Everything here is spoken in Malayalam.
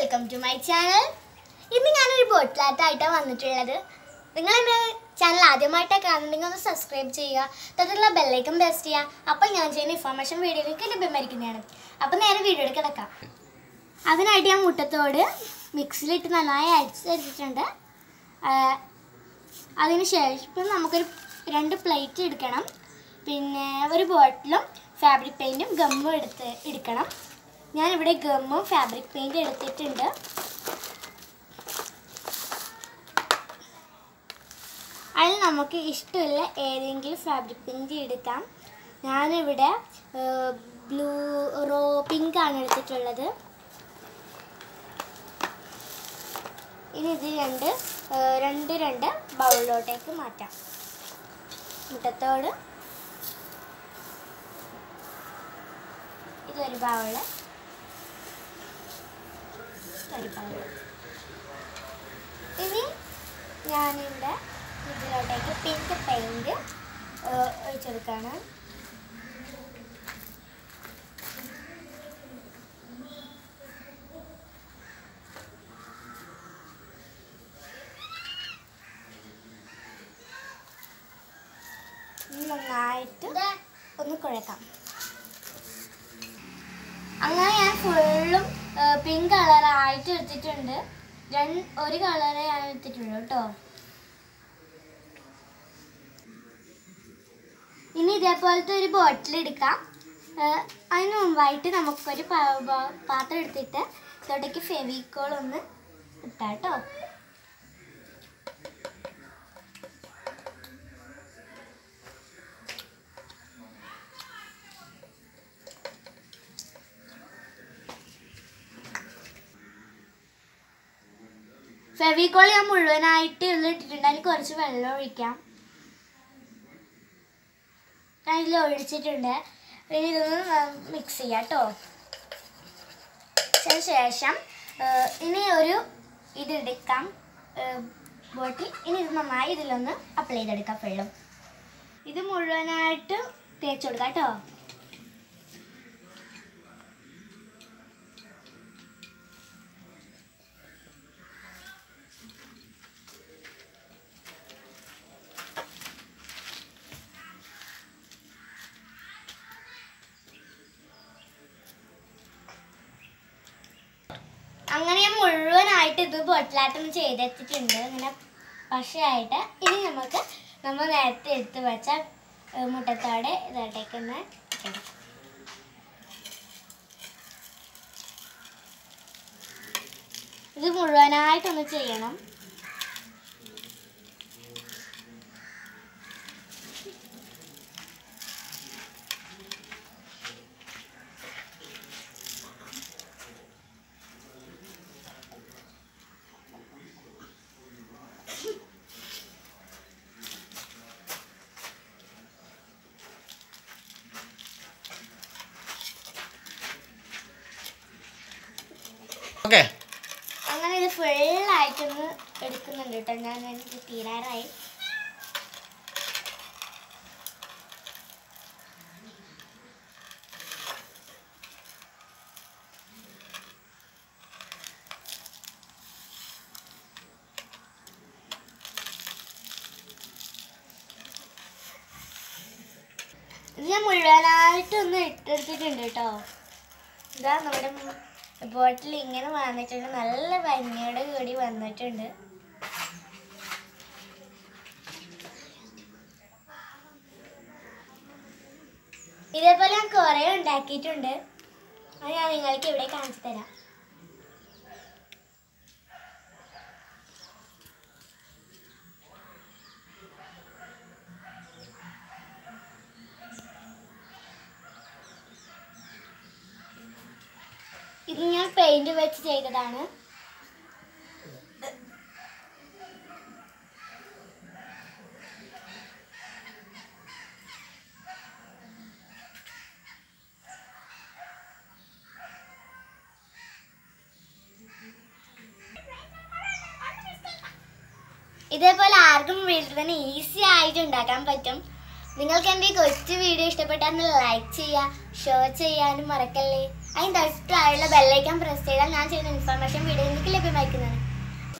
വെൽക്കം ടു മൈ ചാനൽ ഇന്ന് ഞാനൊരു ബോട്ടിലാട്ടായിട്ടാണ് വന്നിട്ടുള്ളത് നിങ്ങൾ എൻ്റെ ചാനൽ ആദ്യമായിട്ടാണ് കാണുന്നുണ്ടെങ്കിൽ ഒന്ന് സബ്സ്ക്രൈബ് ചെയ്യുക തൊട്ടുള്ള ബെല്ലൈക്കൺ പ്രസ് ചെയ്യുക അപ്പോൾ ഞാൻ ചെയ്യുന്ന ഇൻഫർമേഷൻ വീഡിയോയിലേക്ക് ലഭ്യമായിരിക്കുന്നതാണ് അപ്പോൾ നേരെ വീഡിയോയിൽ കിടക്കാം അതിനായിട്ട് ഞാൻ മുട്ടത്തോട് മിക്സിയിലിട്ട് നന്നായി അരിച്ചെടുത്തിട്ടുണ്ട് അതിന് ശേഷം ഇപ്പം നമുക്കൊരു രണ്ട് പ്ലേറ്റ് എടുക്കണം പിന്നെ ഒരു ബോട്ടിലും ഫാബ്രിക് പെയിൻറ്റും ഗമ്മും എടുത്ത് എടുക്കണം ഞാനിവിടെ ഗമ്മും ഫാബ്രിക് പെയിൻറ്റും എടുത്തിട്ടുണ്ട് അതിൽ നമുക്ക് ഇഷ്ടമുള്ള ഏതെങ്കിലും ഫാബ്രിക് പെയിൻറ്റ് എടുക്കാം ഞാനിവിടെ ബ്ലൂ റോ പിങ്ക് ആണ് എടുത്തിട്ടുള്ളത് ഇനി ഇത് രണ്ട് ആ, രണ്ട് രണ്ട് ബൗളിലോട്ടേക്ക് മാറ്റാം മുട്ടത്തോട് ഇതൊരു ബൗള് ഒരു ബൗള് ഇനി ഞാനിവിടെ ഇതിലോട്ടേക്ക് പിങ്ക് പെയിൻറ് ഒഴിച്ചെടുക്കാണ് ഇനി നന്നായിട്ട് ഒന്ന് കുഴക്കാം അങ്ങനെ ഞാൻ ഫുള്ളും പിങ്ക് കളറായിട്ട് എടുത്തിട്ടുണ്ട് രണ്ട് ഒരു കളറേ ഞാൻ എടുത്തിട്ടുള്ളൂ കേട്ടോ ഇനി ഇതേപോലത്തെ ഒരു ബോട്ടിൽ എടുക്കാം ഏഹ് അതിന് മുമ്പായിട്ട് നമുക്കൊരു പാ- പാ- പാത്രം എടുത്തിട്ട് ഇതോട്ടേക്ക് ഫെവിക്കോൾ ഒന്ന് ഇട്ടാം കേട്ടോ ഫെവിക്കോൾ ഞാൻ മുഴുവനായിട്ട് ഇതിലിട്ടിട്ടുണ്ട് അതിൽ കുറച്ച് വെള്ളം ഒഴിക്കാം ഞാൻ ഇതിൽ ഒഴിച്ചിട്ടുണ്ട് ഇനി ഇതൊന്ന് മിക്സ് ചെയ്യാം കേട്ടോ അതിന് ശേഷം ഏഹ്, ഇനി ഒരു ഇതെടുക്കാം ബോട്ടിൽ ഇനി ഇത് നന്നായി ഇതിലൊന്ന് അപ്ലൈ ചെയ്തെടുക്കാം വെള്ളം ഇത് മുഴുവനായിട്ട് തേച്ച് കൊടുക്കാം കേട്ടോ അങ്ങനെ ഞാൻ മുഴുവനായിട്ട് ഇത് ബോട്ടിലാട്ടം ചെയ്തെത്തിയിട്ടുണ്ട് ഇങ്ങനെ പശയായിട്ട് ഇനി നമുക്ക് നമ്മൾ നേരത്തെ എടുത്ത് വെച്ച ഏഹ്, മുട്ടത്തോടെ ഇതോട്ടേക്കൊന്ന് ഇടണം ഇത് മുഴുവനായിട്ടൊന്ന് ചെയ്യണം ഓക്കെ അങ്ങനെ ഇത് ഫുള്ളായിട്ടൊന്ന് എടുക്കുന്നുണ്ട് കേട്ടോ ഞാൻ എനിക്ക് തീരാറായി ഇത് ഞാൻ മുഴുവനായിട്ടൊന്ന് ഇട്ടെടുത്തിട്ടുണ്ട് കേട്ടോ ഇതാ നമ്മുടെ ബോട്ടിൽ ഇങ്ങനെ വന്നിട്ടുണ്ട് നല്ല ഭംഗിയോടെ കൂടി വന്നിട്ടുണ്ട് ഇതേപോലെ ഞാൻ കുറേ ഉണ്ടാക്കിയിട്ടുണ്ട് അത് ഞാൻ നിങ്ങൾക്ക് ഇവിടെ കാണിച്ചു തരാം ഇത് ഞാൻ പെയിന്റ് വെച്ച് ചെയ്തതാണ് ഇതേപോലെ ആർക്കും വീട്ടിൽ തന്നെ ഈസി ആയിട്ട് ഉണ്ടാക്കാൻ പറ്റും നിങ്ങൾക്ക് എൻ്റെ ഈ കൊച്ചു വീഡിയോ ഇഷ്ടപ്പെട്ടാൽ ലൈക്ക് ചെയ്യുക ഷെയർ ചെയ്യാനും മറക്കല്ലേ അതിന് തൊട്ടായുള്ള ബെല്ലൈക്കൻ പ്രസ് ചെയ്താൽ ഞാൻ ചെയ്യുന്ന ഇൻഫർമേഷൻ വീഡിയോ നിങ്ങൾക്ക് ലഭ്യമാക്കുന്നതാണ്